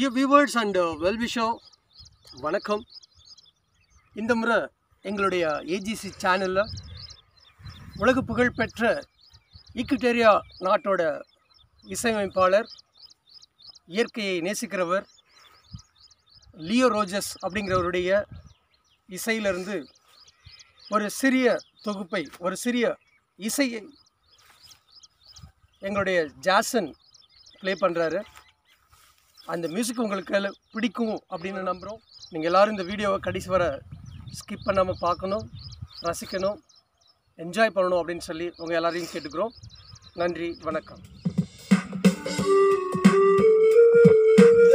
dear viewers and வெல்விஷோ வணக்கம் இந்த முறை எங்களுடைய ஏஜிசி சேனலில் உலக புகழ்பெற்ற ஈக்குட்டேரியா நாட்டோட இசையமைப்பாளர் இயற்கையை நேசிக்கிறவர் லியோ ரோஜஸ் அப்படிங்கிறவருடைய இசையிலிருந்து ஒரு சிறிய தொகுப்பை ஒரு சிறிய இசையை எங்களுடைய ஜாசன் ப்ளே பண்ணுறாரு அந்த மியூசிக் உங்களுக்கு எல்லாம் பிடிக்கும் அப்படின்னு நம்புகிறோம் நீங்கள் எல்லோரும் இந்த வீடியோவை கடைசி வர ஸ்கிப் பண்ணாமல் பார்க்கணும் ரசிக்கணும் என்ஜாய் பண்ணணும் அப்படின்னு சொல்லி உங்கள் எல்லாரையும் கேட்டுக்கிறோம் நன்றி வணக்கம்